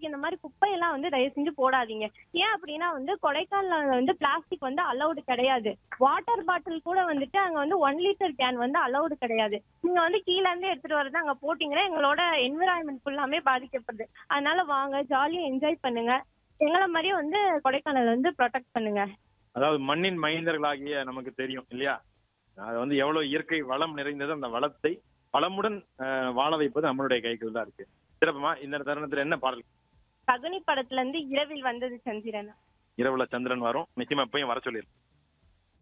plastic இந்த மாதிரி குப்பையெல்லாம் வந்து தயவு செஞ்சு போடாதீங்க ஏன் அப்படின்னா வந்து கொடைக்கானல்ல வந்து பிளாஸ்டிக் வந்து அலௌடு கிடையாது வாட்டர் பாட்டில் கூட வந்துட்டு அங்க வந்து ஒன் லிட்டர் கேன் வந்து அலௌடு கிடையாது நீங்க வந்து கீழ இருந்து எடுத்துட்டு வரது அங்க போட்டீங்கன்னா எங்களோட என்விரான்மெண்ட் ஃபுல்லாமே பாதிக்கப்படுது அதனால வாங்க ஜாலியா என்ஜாய் பண்ணுங்க எங்களை மாதிரியே வந்து கொடைக்கானல் வந்து ப்ரொடெக்ட் பண்ணுங்க அதாவது மண்ணின் மைந்தர்களாகிய நமக்கு தெரியும் இல்லையா அது வந்து எவ்வளவு இயற்கை வளம் நிறைந்தது அந்த வளத்தை வளமுடன் அஹ், வாழ வைப்பது நம்மளுடைய கைகள் தான் இருக்கு சிறப்புமா இந்த தருணத்துல என்ன பாடல் ககுனி படத்துல இருந்து இரவில் வந்தது சந்திரன் இரவுல சந்திரன் வரும் நிச்சயமா எப்பயும் வர சொல்லிரு